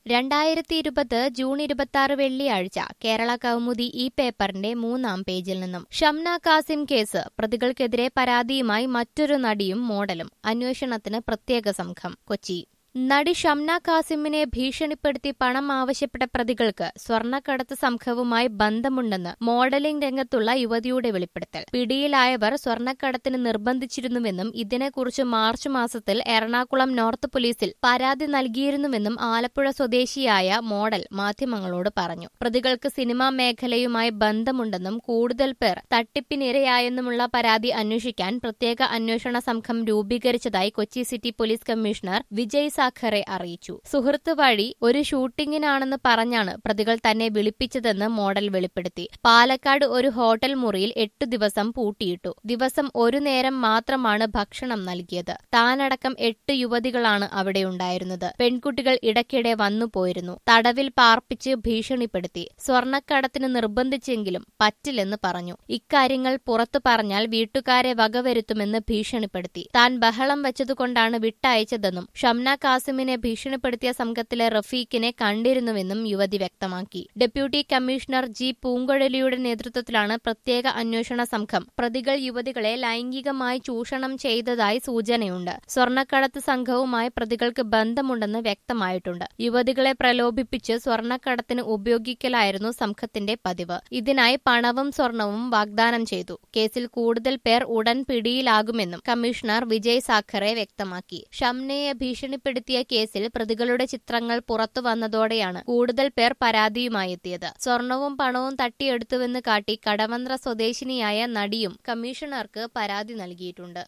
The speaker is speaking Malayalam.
രണ്ടായിരത്തി ഇരുപത് ജൂൺ ഇരുപത്തി ആറ് വെള്ളിയാഴ്ച കേരള കൗമുദി ഈ പേപ്പറിന്റെ മൂന്നാം പേജിൽ നിന്നും ഷംന കാസിം കേസ് പ്രതികൾക്കെതിരെ പരാതിയുമായി മറ്റൊരു നടിയും മോഡലും അന്വേഷണത്തിന് പ്രത്യേക സംഘം കൊച്ചി നടി ഷംന കാസിമിനെ ഭീഷണിപ്പെടുത്തി പണം ആവശ്യപ്പെട്ട പ്രതികൾക്ക് സ്വർണ്ണക്കടത്ത് സംഘവുമായി ബന്ധമുണ്ടെന്ന് മോഡലിംഗ് രംഗത്തുള്ള യുവതിയുടെ വെളിപ്പെടുത്തൽ പിടിയിലായവർ സ്വർണ്ണക്കടത്തിന് നിർബന്ധിച്ചിരുന്നുവെന്നും ഇതിനെക്കുറിച്ച് മാർച്ച് മാസത്തിൽ എറണാകുളം നോർത്ത് പോലീസിൽ പരാതി നൽകിയിരുന്നുവെന്നും ആലപ്പുഴ സ്വദേശിയായ മോഡൽ മാധ്യമങ്ങളോട് പറഞ്ഞു പ്രതികൾക്ക് സിനിമാ മേഖലയുമായി ബന്ധമുണ്ടെന്നും കൂടുതൽ പേർ തട്ടിപ്പിനിരയായെന്നുമുള്ള പരാതി അന്വേഷിക്കാൻ പ്രത്യേക അന്വേഷണ സംഘം രൂപീകരിച്ചതായി Kochi city police commissioner Vijay Sakhare അറിയിച്ചു സുഹൃത്ത് വഴി ഒരു ഷൂട്ടിങ്ങിനാണെന്ന് പറഞ്ഞാണ് പ്രതികൾ തന്നെ വിളിപ്പിച്ചതെന്ന് മോഡൽ വെളിപ്പെടുത്തി പാലക്കാട് ഒരു ഹോട്ടൽ മുറിയിൽ എട്ടു ദിവസം പൂട്ടിയിട്ടു ദിവസം ഒരു നേരം മാത്രമാണ് ഭക്ഷണം നൽകിയത് താനടക്കം എട്ട് യുവതികളാണ് അവിടെയുണ്ടായിരുന്നത് പെൺകുട്ടികൾ ഇടയ്ക്കിടെ വന്നുപോയിരുന്നു തടവിൽ പാർപ്പിച്ച് ഭീഷണിപ്പെടുത്തി സ്വർണ്ണക്കടത്തിന് നിർബന്ധിച്ചെങ്കിലും പറ്റില്ലെന്ന് പറഞ്ഞു ഇക്കാര്യങ്ങൾ പുറത്തു പറഞ്ഞാൽ വീട്ടുകാരെ വകവരുത്തുമെന്ന് ഭീഷണിപ്പെടുത്തി താൻ ബഹളം വെച്ചതുകൊണ്ടാണ് വിട്ടയച്ചതെന്നും ഷംന കാസിമിനെ ഭീഷണിപ്പെടുത്തിയ സംഘത്തിലെ റഫീഖിനെ കണ്ടിരുന്നുവെന്നും യുവതി വ്യക്തമാക്കി ഡെപ്യൂട്ടി കമ്മീഷണർ ജി പൂങ്കൊഴലിയുടെ നേതൃത്വത്തിലാണ് പ്രത്യേക അന്വേഷണ സംഘം പ്രതികൾ യുവതികളെ ലൈംഗികമായി ചൂഷണം ചെയ്തതായി സൂചനയുണ്ട് സ്വർണ്ണക്കടത്ത് സംഘവുമായി പ്രതികൾക്ക് ബന്ധമുണ്ടെന്ന് വ്യക്തമായിട്ടുണ്ട് യുവതികളെ പ്രലോഭിപ്പിച്ച് സ്വർണ്ണക്കടത്തിന് ഉപയോഗിക്കലായിരുന്നു സംഘത്തിന്റെ പതിവ് ഇതിനായി പണവും സ്വർണവും വാഗ്ദാനം ചെയ്തു കേസിൽ കൂടുതൽ പേർ ഉടൻ പിടിയിലാകുമെന്നും കമ്മീഷണർ വിജയ് സാഖറെ വ്യക്തമാക്കി ഷംനയെ ഭീഷണിപ്പെടുത്തിയ കേസിൽ പ്രതികളുടെ ചിത്രങ്ങൾ പുറത്തു വന്നതോടെയാണ് കൂടുതൽ പേർ പരാതിയുമായി എത്തിയത് സ്വർണവും പണവും തട്ടിയെടുത്തുവെന്ന് കാട്ടി കടവന്ത്ര സ്വദേശിനിയായ നടിയും കമ്മീഷണർക്ക് പരാതി നൽകിയിട്ടുണ്ട്